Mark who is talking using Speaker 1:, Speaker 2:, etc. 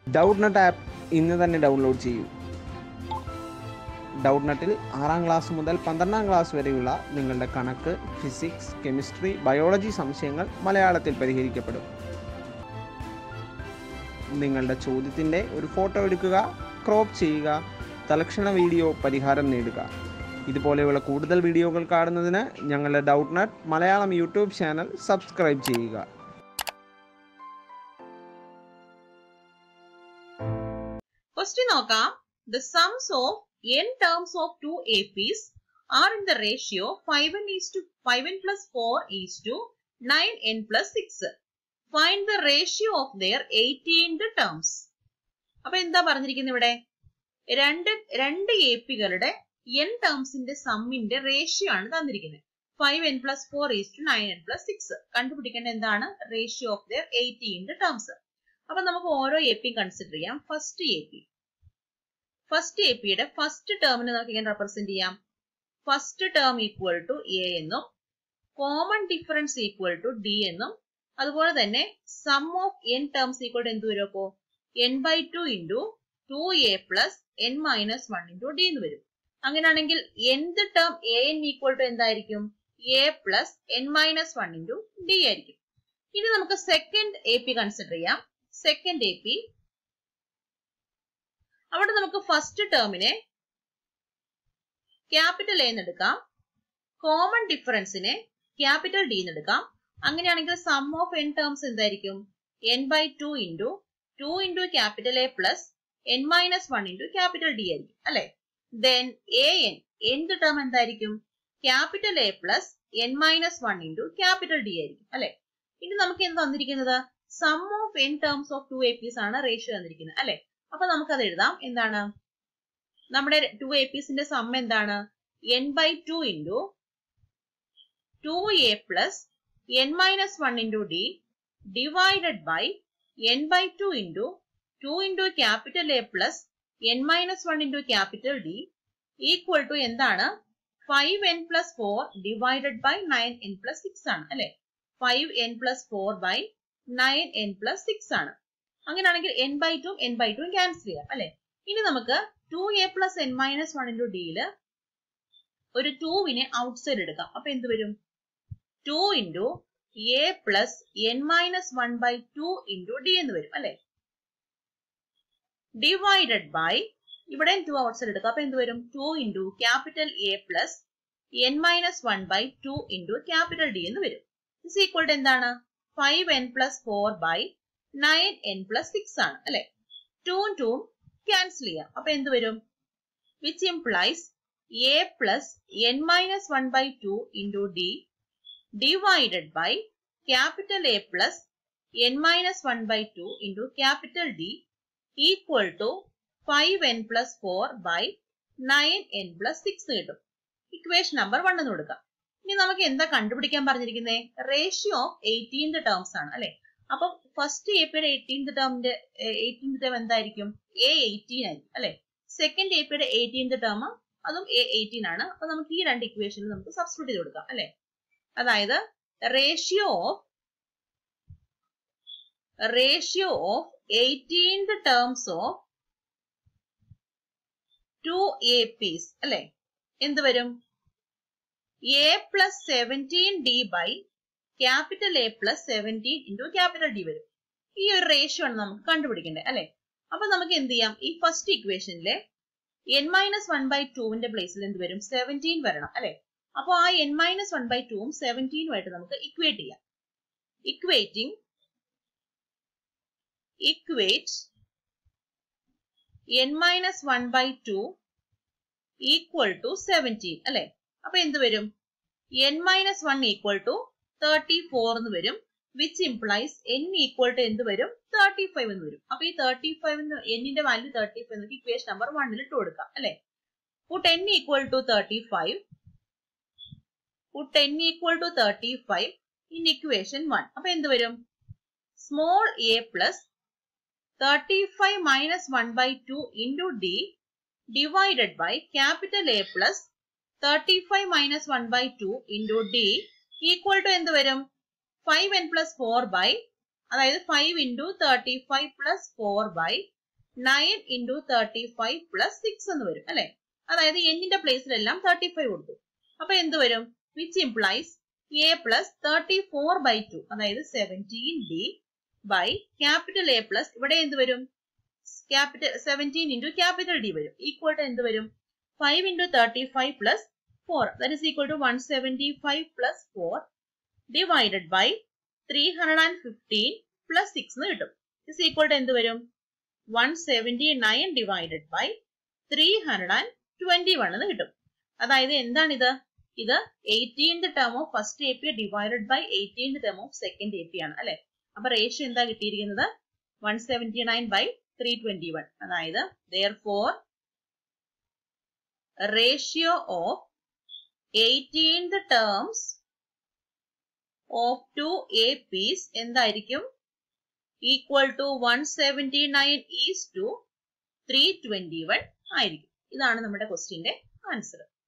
Speaker 1: Doubt നട്ട് app ഇന്ന് തന്നെ download ചെയ്യൂ ഡൗട്ട് നട്ടിൽ ആറാം ക്ലാസ് മുതൽ പന്ത്രണ്ടാം ക്ലാസ് വരെയുള്ള നിങ്ങളുടെ കണക്ക് ഫിസിക്സ് കെമിസ്ട്രി ബയോളജി സംശയങ്ങൾ മലയാളത്തിൽ പരിഹരിക്കപ്പെടും നിങ്ങളുടെ ചോദ്യത്തിൻ്റെ ഒരു ഫോട്ടോ എടുക്കുക ക്രോപ്പ് ചെയ്യുക തലക്ഷണ വീഡിയോ പരിഹാരം നേടുക ഇതുപോലെയുള്ള കൂടുതൽ വീഡിയോകൾ കാണുന്നതിന് ഞങ്ങളുടെ doubt nut Malayalam YouTube channel subscribe ചെയ്യുക
Speaker 2: Question നോക്കാം The sums of n terms of two APs are in the ratio 5n is to 5n plus 4 is to 9n plus 6. Find the ratio of their 18th terms. അപ്പൊ എന്താ പറഞ്ഞിരിക്കുന്നത് ഇവിടെ രണ്ട് രണ്ട് A പികളുടെ n ടേംസിന്റെ സമ്മിന്റെ റേഷ്യോ ആണ് തന്നിരിക്കുന്നത് five n plus four is to nine n plus six കണ്ടുപിടിക്കേണ്ട എന്താണ് ratio of their eighteenth terms അപ്പൊ നമുക്ക് ഓരോ എ പിയും കൺസിഡർ ചെയ്യാം first A P first A പിയുടെ ഫസ്റ്റ് ടേമിനെ നമുക്ക് ഇങ്ങനെ റെപ്രസെന്റ് ചെയ്യാം first term equal to a എന്നും common difference equal to d എന്നും അതുപോലെ തന്നെ sum of n terms equal to എന്ത് വരും അപ്പോ n by two into two a plus n minus one into d എന്ന് വരും അങ്ങനെയാണെങ്കിൽ എന്ത് term a n equal to എന്തായിരിക്കും a plus n minus one into d ആയിരിക്കും ഇനി നമുക്ക് സെക്കൻഡ് എ പി കൺസിഡർ ചെയ്യാം സെക്കൻഡ് എ പി അവിടെ നമുക്ക് ഫസ്റ്റ് ടേമിനെ ക്യാപിറ്റൽ എന്ന് എടുക്കാം കോമൺ ഡിഫറൻസിനെ ക്യാപിറ്റൽ ഡി എന്ന് എടുക്കാം അങ്ങനെയാണെങ്കിൽ സം ഓഫ് എൻ ടേംസ് എന്തായിരിക്കും n by two into two into capital A plus n minus one into capital D ആയിരിക്കും അല്ലെ ദെൻ എ എൻ എന്ത് ടേം എന്തായിരിക്കും capital A plus n minus one into capital D ആയിരിക്കും അല്ലെ ഇനി നമുക്ക് എന്ത് തന്നിരിക്കുന്നത് sum of n terms of two A Ps ആണ് റേഷ്യോ തന്നിരിക്കുന്നത് അല്ലെ അപ്പൊ നമുക്കത് എഴുതാം എന്താണ് നമ്മുടെ ടു എ പീസിന്റെ സം എന്താണ് N by two into two a plus n minus one into d divided by n by two into two into capital A plus n minus one into capital D equal to എന്താണ് five n plus four divided by nine n plus six ആണ് അല്ലെ five n plus four by nine n plus six ആണ് അങ്ങനെയാണെങ്കിൽ n by two n by two cancel ചെയ്യാം അല്ലെ ഇനി നമുക്ക് two a plus n minus one into ഡിയില് ഒരു ടൂവിനെ ഔട്ട്സൈഡ് എടുക്കാം അപ്പൊ എന്ത് വരും two into a plus n minus one by two into d എന്ന് വരും അല്ലെ ഡിവൈഡഡ് ബൈ ഇവിടെ ടു ഔട്ട്സൈഡ് എടുക്കാം അപ്പൊ എന്ത് വരും two into capital A plus n minus one by two into capital D എന്ന് വരും ഇസ് ഈക്വൽ ടു എന്താണ് five n plus four by nine n plus six ആണ് അല്ലെ ടൂവും ടൂവും ക്യാൻസൽ ചെയ്യാം അപ്പൊ എന്ത് വരും which implies a plus n minus one by two into d divided by capital A plus n minus one by two into capital D equal to five n plus four by nine n plus six കിട്ടും equation number one എന്ന് കൊടുക്കാം ഇനി നമുക്ക് എന്താ കണ്ടുപിടിക്കാൻ പറഞ്ഞിരിക്കുന്നത് ratio of eighteenth terms ആണ് അല്ലെ അപ്പൊ ഫസ്റ്റ് എ പിയുടെ എയ്റ്റീൻത് ടേമിന്റെ എയ്റ്റീൻത് ടേം എന്തായിരിക്കും എ എയ്റ്റീൻ ആയിരിക്കും അല്ലെ സെക്കൻഡ് എ പിയുടെ എയ്റ്റീൻത് ടേം അതും എ എയ്റ്റീൻ ആണ് അപ്പൊ നമുക്ക് ഈ രണ്ട് ഇക്വേഷനിൽ നമുക്ക് സബ്സ്റ്റിറ്റ്യൂട്ട് ചെയ്ത് കൊടുക്കാം അല്ലെ അതായത് ratio of ratio of eighteenth terms of two A Ps അല്ലെ എന്ത് വരും a plus seventeen d by capital A plus seventeen into capital D വരും ഈ ഒരു റേഷ്യോ ആണ് നമുക്ക് കണ്ടുപിടിക്കേണ്ടത് അല്ലെ അപ്പൊ നമുക്ക് എന്ത് ചെയ്യാം ഈ ഫസ്റ്റ് ഇക്വേഷനിലെ എൻ മൈനസ് വൺ ബൈ ടുവിന്റെ പ്ലേസിൽ എന്ത് വരും സെവൻറ്റീൻ വരണം അല്ലെ അപ്പൊ ആ എൻ മൈനസ് വൺ ബൈ ടുവും സെവൻറ്റീനുമായിട്ട് നമുക്ക് ഇക്വേറ്റ് ചെയ്യാം equating equate n minus one by two equal to seventeen അല്ലെ അപ്പൊ എന്ത് വരും n minus one equal to thirty four എന്ന് വരും which implies n equal to എന്ത് വരും തേർട്ടി ഫൈവ് എന്ന് വരും അപ്പൊ ഈ തേർട്ടി ഫൈവ് എന്നിന്റെ വാല്യൂ തേർട്ടി ഫൈവ് നമുക്ക് ഇക്വേഷൻ നമ്പർ വണ്ണിൽ ഇട്ട് കൊടുക്കാം അല്ലെ put n equal to thirty five put n equal to thirty five in equation one അപ്പൊ എന്ത് വരും small a plus thirty five minus one by two into d divided by capital A plus thirty five minus one by two into d equal to എന്ത് വരും five n plus four by അതായത് five into thirty five plus four by nine into thirty five plus six എന്ന് വരും അല്ലെ അതായത് എന്നിന്റെ പ്ലേസിലെല്ലാം thirty five കൊടുത്തു അപ്പൊ എന്ത് വരും which implies a plus thirty four by two അതായത് seventeen d by capital A plus ഇവിടെ എന്ത് വരും capital seventeen into capital D വരും ഈക്വൽ ടു എന്ത് വരും five into thirty five plus four that is equal to one seventy five plus four divided by three hundred and fifteen plus six എന്ന് കിട്ടും is equal to എന്ത് വരും one seventy nine divided by three hundred and twenty one എന്ന് കിട്ടും അതായത് എന്താണിത് ഇത് eighteenth term of first A P divided by eighteenth term of second A P ആണ് അല്ലെ അപ്പൊ റേഷ്യോ എന്താ കിട്ടിയിരിക്കുന്നത് one seventy nine by three twenty one അതായത് therefore ratio of eighteenth terms of two A Ps എന്തായിരിക്കും equal to one seventy nine is two three twenty one ആയിരിക്കും ഇതാണ് നമ്മുടെ ക്വസ്റ്റ്യന്റെ ആൻസർ